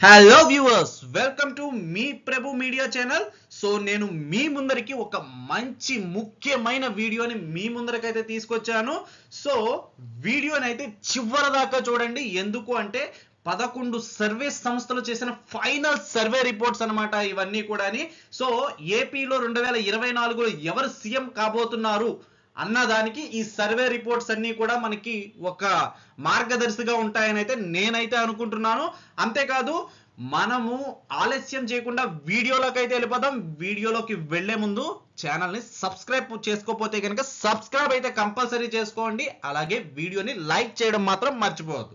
hello viewers welcome to మీ Prabhu media channel so నేను మీ ముందరికి ఒక మంచి ముఖ్యమైన వీడియోని మీ ముందరకైతే తీసుకొచ్చాను సో వీడియోని అయితే చివరి దాకా చూడండి ఎందుకు అంటే పదకొండు సర్వే సంస్థలు చేసిన ఫైనల్ సర్వే రిపోర్ట్స్ అన్నమాట ఇవన్నీ కూడాని సో ఏపీలో రెండు వేల ఇరవై నాలుగులో ఎవరు సీఎం కాబోతున్నారు అన్నదానికి ఈ సర్వే రిపోర్ట్స్ అన్ని కూడా మనకి ఒక మార్గదర్శిగా ఉంటాయని అయితే నేనైతే అనుకుంటున్నాను అంతేకాదు మనము ఆలస్యం చేయకుండా వీడియోలోకి అయితే వెళ్ళిపోదాం వీడియోలోకి వెళ్లే ముందు ఛానల్ ని సబ్స్క్రైబ్ చేసుకోకపోతే కనుక సబ్స్క్రైబ్ అయితే కంపల్సరీ చేసుకోండి అలాగే వీడియోని లైక్ చేయడం మాత్రం మర్చిపోవద్దు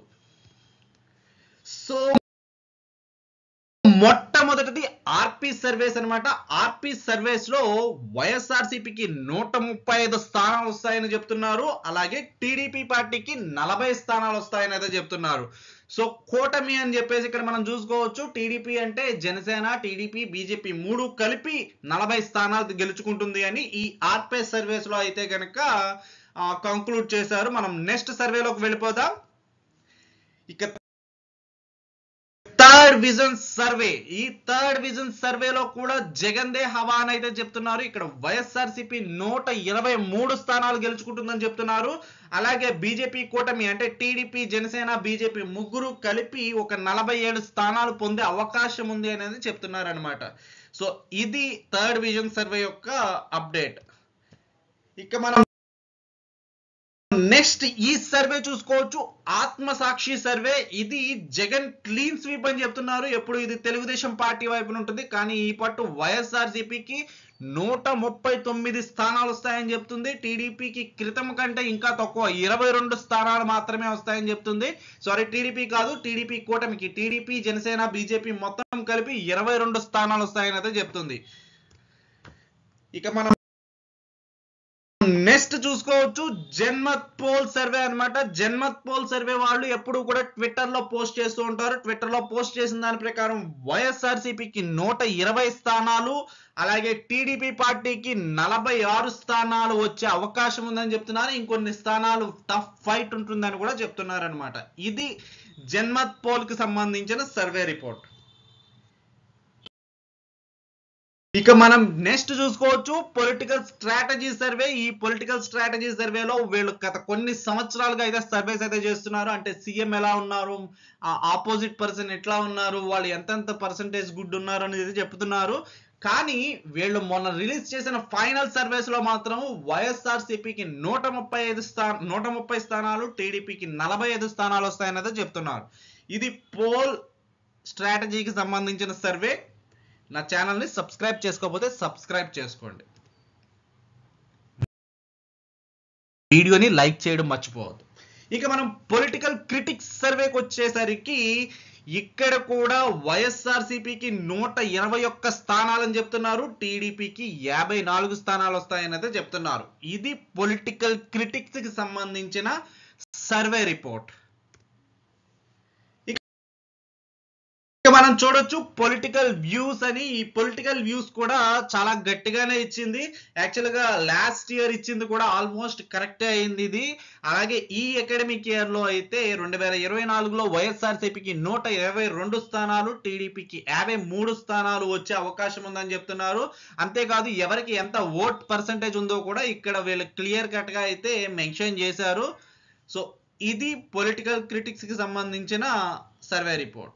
సో మొట్టమొదటిది ఆర్పి సర్వేస్ అన్నమాట ఆర్పి సర్వేస్ లో వైఎస్ఆర్సీపీకి నూట ముప్పై ఐదు స్థానాలు వస్తాయని చెప్తున్నారు అలాగే టీడీపీ పార్టీకి నలభై స్థానాలు వస్తాయని అయితే చెప్తున్నారు సో కూటమి అని చెప్పేసి ఇక్కడ మనం చూసుకోవచ్చు టీడీపీ అంటే జనసేన టీడీపీ బీజేపీ మూడు కలిపి నలభై స్థానాలు గెలుచుకుంటుంది అని ఈ ఆర్పి సర్వేస్ లో అయితే కనుక కంక్లూడ్ చేశారు మనం నెక్స్ట్ సర్వేలోకి వెళ్ళిపోదాం ఇక థర్డ్ విజన్ సర్వే ఈ థర్డ్ విజన్ సర్వేలో కూడా జగన్ దే హవా అని అయితే చెప్తున్నారు ఇక్కడ వైఎస్ఆర్సీపీ నూట ఇరవై మూడు స్థానాలు గెలుచుకుంటుందని చెప్తున్నారు అలాగే బీజేపీ కూటమి అంటే టీడీపీ జనసేన బీజేపీ ముగ్గురు కలిపి ఒక నలభై ఏడు స్థానాలు పొందే అవకాశం ఉంది అనేది చెప్తున్నారు అనమాట సో ఇది థర్డ్ విజన్ సర్వే యొక్క అప్డేట్ ఇక మనం నెక్స్ట్ ఈ సర్వే చూసుకోవచ్చు ఆత్మసాక్షి సర్వే ఇది జగన్ క్లీన్ స్వీప్ అని చెప్తున్నారు ఎప్పుడు ఇది తెలుగుదేశం పార్టీ వైపున ఉంటుంది కానీ ఈ పట్టు వైఎస్ఆర్సీపీకి నూట ముప్పై తొమ్మిది స్థానాలు వస్తాయని చెప్తుంది టీడీపీకి క్రితం కంటే ఇంకా తక్కువ ఇరవై రెండు స్థానాలు మాత్రమే వస్తాయని చెప్తుంది సారీ టీడీపీ కాదు టీడీపీ కూటమికి టీడీపీ జనసేన బీజేపీ మొత్తం కలిపి ఇరవై రెండు స్థానాలు వస్తాయని అయితే చెప్తుంది ఇక మనం నెక్స్ట్ చూసుకోవచ్చు జన్మత్ పోల్ సర్వే అన్నమాట జన్మత్ పోల్ సర్వే వాళ్ళు ఎప్పుడు కూడా ట్విట్టర్ లో పోస్ట్ చేస్తూ ఉంటారు ట్విట్టర్ లో పోస్ట్ చేసిన దాని ప్రకారం వైఎస్ఆర్సీపీకి నూట ఇరవై స్థానాలు అలాగే టీడీపీ పార్టీకి నలభై ఆరు స్థానాలు వచ్చే అవకాశం ఉందని చెప్తున్నారు ఇంకొన్ని స్థానాలు టఫ్ ఫైట్ ఉంటుందని కూడా చెప్తున్నారు అనమాట ఇది జన్మత్ పోల్ కి సంబంధించిన సర్వే రిపోర్ట్ ఇక మనం నెక్స్ట్ చూసుకోవచ్చు పొలిటికల్ స్ట్రాటజీ సర్వే ఈ పొలిటికల్ స్ట్రాటజీ సర్వేలో వీళ్ళు గత కొన్ని సంవత్సరాలుగా అయితే సర్వేస్ అయితే చేస్తున్నారు అంటే సీఎం ఎలా ఉన్నారు ఆపోజిట్ పర్సన్ ఎట్లా ఉన్నారు వాళ్ళు ఎంతెంత పర్సంటేజ్ గుడ్ ఉన్నారు అనేది చెప్తున్నారు కానీ వీళ్ళు మొన్న రిలీజ్ చేసిన ఫైనల్ సర్వేస్ లో మాత్రం వైఎస్ఆర్సీపీకి నూట ముప్పై ఐదు స్థా నూట ముప్పై స్థానాలు టీడీపీకి నలభై ఐదు స్థానాలు వస్తాయనేది చెప్తున్నారు ఇది పోల్ స్ట్రాటజీకి సంబంధించిన సర్వే నా ఛానల్ని సబ్స్క్రైబ్ చేసుకోకపోతే సబ్స్క్రైబ్ చేసుకోండి వీడియోని లైక్ చేయడం మర్చిపోవద్దు ఇక మనం పొలిటికల్ క్రిటిక్స్ సర్వేకి వచ్చేసరికి ఇక్కడ కూడా వైఎస్ఆర్సీపీకి నూట ఇరవై ఒక్క స్థానాలని చెప్తున్నారు టీడీపీకి యాభై నాలుగు స్థానాలు వస్తాయని అయితే చెప్తున్నారు ఇది పొలిటికల్ క్రిటిక్స్ కి సంబంధించిన సర్వే రిపోర్ట్ మనం చూడొచ్చు పొలిటికల్ వ్యూస్ అని ఈ పొలిటికల్ వ్యూస్ కూడా చాలా గట్టిగానే ఇచ్చింది యాక్చువల్ గా లాస్ట్ ఇయర్ ఇచ్చింది కూడా ఆల్మోస్ట్ కరెక్టే అయింది ఇది అలాగే ఈ అకాడమిక్ ఇయర్ లో అయితే రెండు వేల ఇరవై నాలుగులో వైఎస్ఆర్సీపీకి నూట ఇరవై రెండు స్థానాలు టీడీపీకి యాభై మూడు స్థానాలు వచ్చే అవకాశం ఉందని చెప్తున్నారు అంతేకాదు ఎవరికి ఎంత ఓట్ పర్సంటేజ్ ఉందో కూడా ఇక్కడ వీళ్ళు క్లియర్ కట్ గా అయితే మెన్షన్ చేశారు సో ఇది పొలిటికల్ క్రిటిక్స్ కి సంబంధించిన సర్వే రిపోర్ట్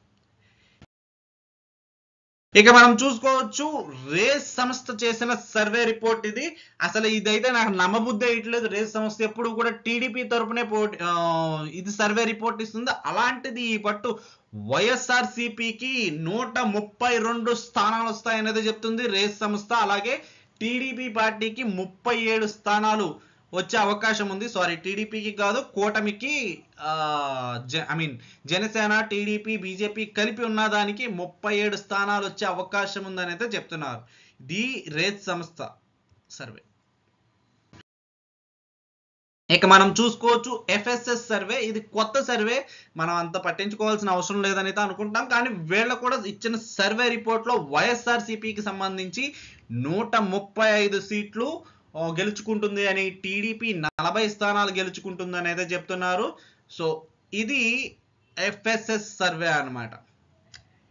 ఇక మనం చూసుకోవచ్చు రేస్ సంస్థ చేసిన సర్వే రిపోర్ట్ ఇది అసలు ఇదైతే నాకు నమ్మబుద్ధి అయ్యట్లేదు రేస్ సంస్థ ఎప్పుడు కూడా టీడీపీ తరపునే పోటీ ఇది సర్వే రిపోర్ట్ ఇస్తుంది అలాంటిది ఈ పట్టు వైఎస్ఆర్ సిపికి నూట ముప్పై రెండు స్థానాలు వస్తాయనేది చెప్తుంది రేస్ సంస్థ అలాగే టీడీపీ పార్టీకి ముప్పై ఏడు స్థానాలు వచ్చే అవకాశం ఉంది సారీ టీడీపీకి కాదు కూటమికి I mean Janasena TDP BJP కలిపి ఉన్న దానికి ముప్పై ఏడు స్థానాలు వచ్చే అవకాశం ఉందని అయితే చెప్తున్నారు ది రేత్ సంస్థ సర్వే ఇక మనం చూసుకోవచ్చు ఎఫ్ఎస్ఎస్ సర్వే ఇది కొత్త సర్వే మనం అంత పట్టించుకోవాల్సిన అవసరం లేదని అయితే అనుకుంటాం కానీ వీళ్ళ కూడా ఇచ్చిన సర్వే రిపోర్ట్ లో వైఎస్ఆర్ సిపికి సంబంధించి నూట ముప్పై ఐదు సీట్లు గెలుచుకుంటుంది అని టీడీపీ నలభై స్థానాలు గెలుచుకుంటుంది అని అయితే చెప్తున్నారు సో ఇది ఎఫ్ఎస్ఎస్ సర్వే అనమాట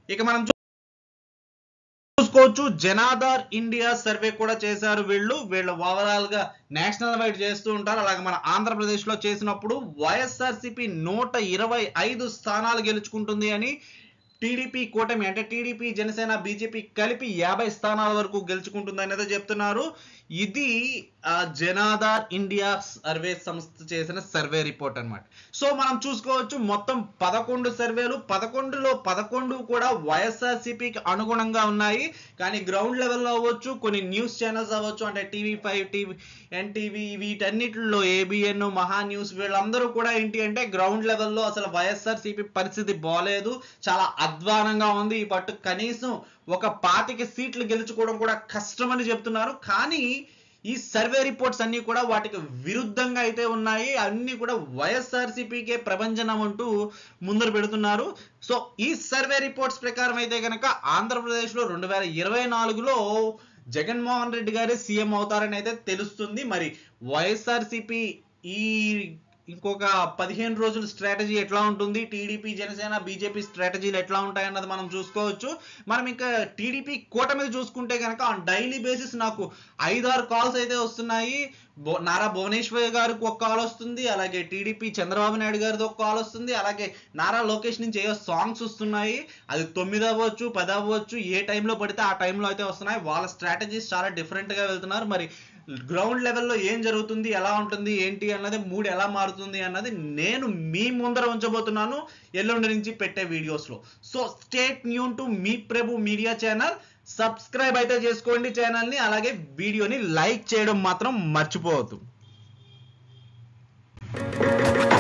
ఇక మనం చూ- చూసుకోవచ్చు జనాధార్ ఇండియా సర్వే కూడా చేశారు వీళ్ళు వీళ్ళు ఓవరాల్ గా నేషనల్ వైడ్ చేస్తూ ఉంటారు అలాగే మన ఆంధ్రప్రదేశ్ లో చేసినప్పుడు వైఎస్ఆర్సీపీ నూట ఇరవై ఐదు స్థానాలు గెలుచుకుంటుంది అని టీడీపీ కూటమి అంటే టీడీపీ జనసేన బీజేపీ కలిపి యాభై స్థానాల వరకు గెలుచుకుంటుంది అనేది చెప్తున్నారు ఇది ఆ, జనాధార్ ఇండియా సర్వే సంస్థ చేసిన సర్వే రిపోర్ట్ అన్నమాట సో మనం చూసుకోవచ్చు మొత్తం పదకొండు సర్వేలు పదకొండులో పదకొండు కూడా వైఎస్ఆర్సీపీకి అనుగుణంగా ఉన్నాయి కానీ గ్రౌండ్ లెవెల్లో అవ్వచ్చు కొన్ని న్యూస్ ఛానల్స్ అవ్వచ్చు అంటే టీవీ ఫైవ్ టీవీ ఎన్టీవీ వీటన్నిటిలో ఏబిఎన్ మహా న్యూస్ వీళ్ళందరూ కూడా ఏంటి అంటే గ్రౌండ్ లెవెల్లో అసలు వైఎస్ఆర్సీపీ పరిస్థితి బాగాలేదు చాలా అధ్వానంగా ఉంది ఈ పట్టు కనీసం ఒక పాతిక సీట్లు గెలుచుకోవడం కూడా కష్టమని చెప్తున్నారు కానీ ఈ సర్వే రిపోర్ట్స్ అన్ని కూడా వాటికి విరుద్ధంగా అయితే ఉన్నాయి అన్ని కూడా వైఎస్ఆర్సీపీకే ప్రభంజనం అంటూ ముందర పెడుతున్నారు సో ఈ సర్వే రిపోర్ట్స్ ప్రకారం అయితే కనుక ఆంధ్రప్రదేశ్లో రెండు వేల ఇరవై నాలుగులో జగన్మోహన్ రెడ్డి గారే సీఎం అవుతారని అయితే తెలుస్తుంది మరి వైఎస్ఆర్సీపీ ఈ ఇంకొక పదిహేను రోజుల స్ట్రాటజీ ఎట్లా ఉంటుంది టీడీపీ జనసేన బీజేపీ స్ట్రాటజీలు ఎట్లా ఉంటాయన్నది మనం చూసుకోవచ్చు మనం ఇంకా టీడీపీ కూటమి చూసుకుంటే కనుక ఆన్ డైలీ బేసిస్ నాకు ఐదారు కాల్స్ అయితే వస్తున్నాయి బో- నారా భువనేశ్వర్ గారికి ఒక కాల్ వస్తుంది అలాగే టీడీపీ చంద్రబాబు నాయుడు గారిది ఒక కాల్ వస్తుంది అలాగే నారా లోకేష్ నుంచి ఏవో సాంగ్స్ వస్తున్నాయి అది తొమ్మిది అవ్వచ్చు పది అవ్వచ్చు ఏ టైంలో పడితే ఆ టైంలో అయితే వస్తున్నాయి వాళ్ళ స్ట్రాటజీస్ చాలా different గా వెళ్తున్నారు మరి గ్రౌండ్ లెవెల్లో ఏం జరుగుతుంది ఎలా ఉంటుంది ఏంటి అన్నది మూడ్ ఎలా మారుతుంది అన్నది నేను మీ ముందర ఉంచబోతున్నాను ఎల్లుండి నుంచి పెట్టే వీడియోస్లో సో స్టేట్ న్యూన్ టు మీ ప్రభు మీడియా ఛానల్ సబ్స్క్రైబ్ అయితే చేసుకోండి ఛానల్ని అలాగే వీడియోని లైక్ చేయడం మాత్రం మర్చిపోవద్దు